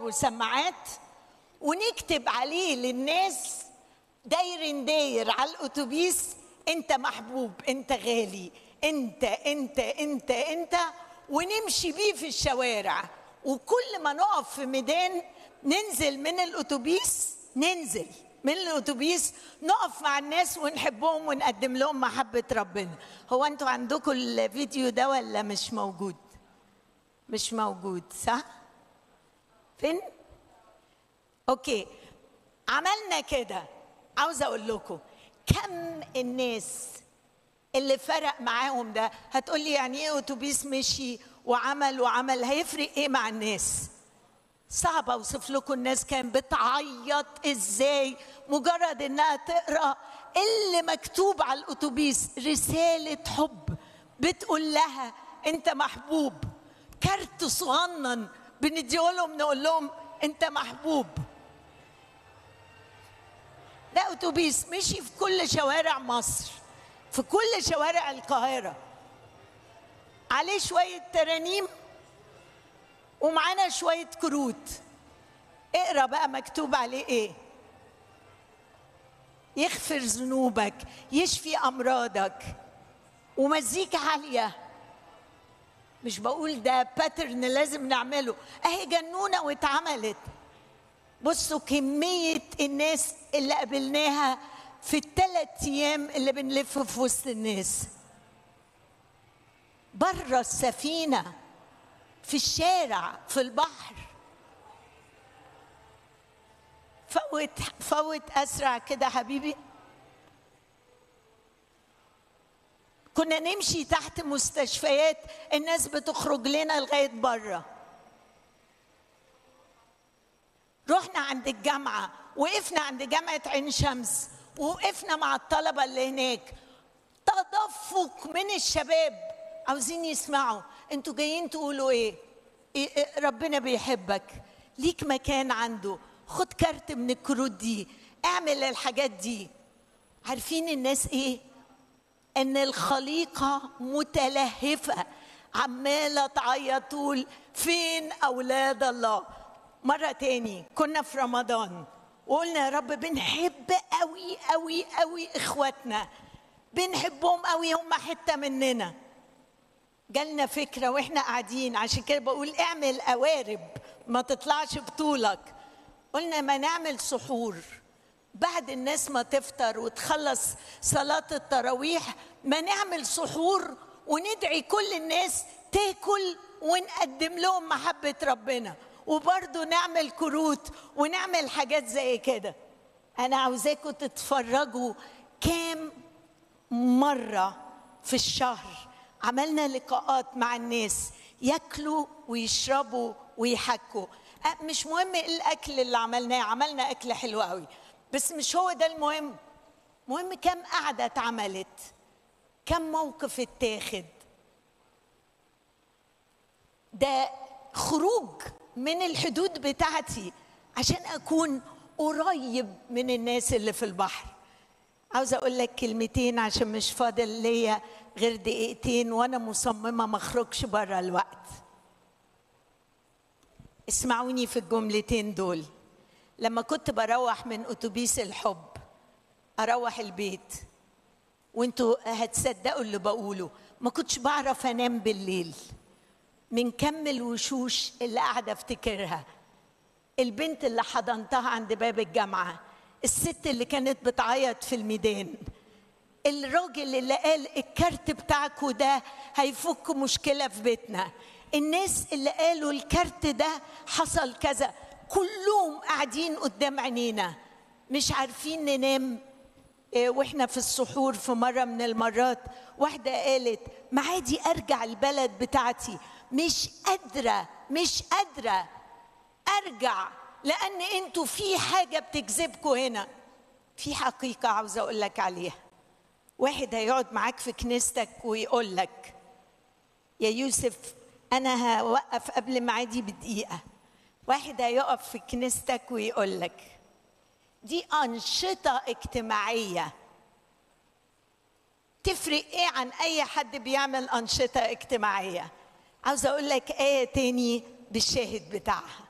وسماعات ونكتب عليه للناس داير داير على الاتوبيس انت محبوب انت غالي انت انت انت انت ونمشي بيه في الشوارع وكل ما نقف في ميدان ننزل من الاتوبيس ننزل من الاتوبيس نقف مع الناس ونحبهم ونقدم لهم محبه ربنا هو انتوا عندكم الفيديو ده ولا مش موجود مش موجود صح فين اوكي عملنا كده عاوزه اقول لكم كم الناس اللي فرق معاهم ده هتقولي يعني ايه اتوبيس مشي وعمل وعمل هيفرق ايه مع الناس صعب اوصف لكم الناس كانت بتعيط ازاي مجرد انها تقرا اللي مكتوب على الاتوبيس رساله حب بتقول لها انت محبوب كارت صغنن بنديهولهم نقول لهم انت محبوب ده اتوبيس مشي في كل شوارع مصر في كل شوارع القاهره عليه شويه ترانيم ومعانا شويه كروت اقرا بقى مكتوب عليه ايه يغفر ذنوبك يشفي امراضك ومزيكا عاليه مش بقول ده باترن لازم نعمله اهي جنونه واتعملت بصوا كمية الناس اللي قابلناها في الثلاث أيام اللي بنلف في وسط الناس بره السفينة في الشارع في البحر فوت فوت أسرع كده حبيبي كنا نمشي تحت مستشفيات الناس بتخرج لنا لغاية بره رحنا عند الجامعة وقفنا عند جامعة عين شمس ووقفنا مع الطلبة اللي هناك تدفق من الشباب عاوزين يسمعوا انتوا جايين تقولوا ايه, إيه ربنا بيحبك ليك مكان عنده خد كارت من الكروت دي اعمل الحاجات دي عارفين الناس ايه ان الخليقة متلهفة عمالة تعيط تقول فين أولاد الله مرة تاني كنا في رمضان وقلنا يا رب بنحب قوي قوي قوي اخواتنا بنحبهم قوي هم حتة مننا جالنا فكرة واحنا قاعدين عشان كده بقول اعمل قوارب ما تطلعش بطولك قلنا ما نعمل سحور بعد الناس ما تفطر وتخلص صلاة التراويح ما نعمل سحور وندعي كل الناس تاكل ونقدم لهم محبة ربنا وبرضه نعمل كروت ونعمل حاجات زي كده انا عاوزاكم تتفرجوا كام مره في الشهر عملنا لقاءات مع الناس ياكلوا ويشربوا ويحكوا مش مهم ايه الاكل اللي عملناه عملنا اكل حلو قوي بس مش هو ده المهم مهم كم قعده اتعملت كم موقف اتاخد ده خروج من الحدود بتاعتي عشان اكون قريب من الناس اللي في البحر عاوزه اقول لك كلمتين عشان مش فاضل ليا غير دقيقتين وانا مصممه ما اخرجش بره الوقت اسمعوني في الجملتين دول لما كنت بروح من اتوبيس الحب اروح البيت وانتوا هتصدقوا اللي بقوله ما كنتش بعرف انام بالليل من كم الوشوش اللي قاعدة افتكرها البنت اللي حضنتها عند باب الجامعة الست اللي كانت بتعيط في الميدان الراجل اللي قال الكارت بتاعكوا ده هيفك مشكلة في بيتنا الناس اللي قالوا الكارت ده حصل كذا كلهم قاعدين قدام عينينا مش عارفين ننام واحنا في السحور في مرة من المرات واحدة قالت معادي أرجع البلد بتاعتي مش قادرة مش قادرة أرجع لأن أنتوا في حاجة بتجذبكوا هنا في حقيقة عاوزة أقول لك عليها واحد هيقعد معاك في كنيستك ويقول لك يا يوسف أنا هوقف قبل ميعادي بدقيقة واحد هيقف في كنيستك ويقول لك دي أنشطة اجتماعية تفرق ايه عن اي حد بيعمل انشطه اجتماعيه عاوزه اقول لك ايه تاني بالشاهد بتاعها